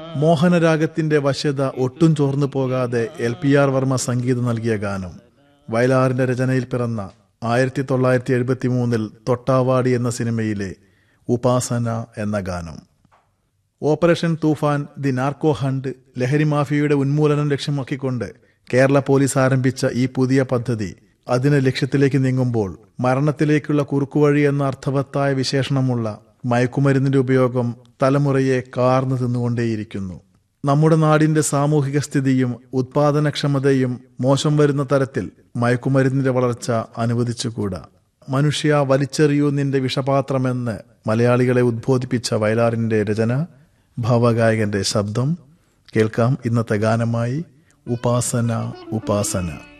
മോഹനരാഗത്തിന്റെ വശ്യത ഒട്ടും ചോർന്നു പോകാതെ എൽ പി ആർ വർമ്മ സംഗീതം നൽകിയ ഗാനം വയലാറിന്റെ രചനയിൽ പിറന്ന ആയിരത്തി തൊള്ളായിരത്തി എഴുപത്തി മൂന്നിൽ തൊട്ടാവാടി എന്ന സിനിമയിലെ ഉപാസന എന്ന ഗാനം operation Toofan the narco hunt ലഹരി മാഫിയയുടെ ഉന്മൂലനം ലക്ഷ്യമാക്കിക്കൊണ്ട് കേരള പോലീസ് ആരംഭിച്ച ഈ പുതിയ പദ്ധതി അതിന് ലക്ഷ്യത്തിലേക്ക് നീങ്ങുമ്പോൾ മരണത്തിലേക്കുള്ള കുറുക്കുവഴി എന്ന അർത്ഥവത്തായ വിശേഷണമുള്ള മയക്കുമരുന്നിന്റെ ഉപയോഗം തലമുറയെ കാർന്നു തിന്നുകൊണ്ടേയിരിക്കുന്നു നമ്മുടെ നാടിന്റെ സാമൂഹിക സ്ഥിതിയും ഉത്പാദനക്ഷമതയും മോശം വരുന്ന തരത്തിൽ മയക്കുമരുന്നിന്റെ വളർച്ച അനുവദിച്ചുകൂടാ മനുഷ്യ വലിച്ചെറിയൂ നിന്റെ വിഷപാത്രമെന്ന് മലയാളികളെ ഉദ്ബോധിപ്പിച്ച വയലാറിന്റെ രചന ഭാവഗായകന്റെ ശബ്ദം കേൾക്കാം ഇന്നത്തെ ഗാനമായി ഉപാസന ഉപാസന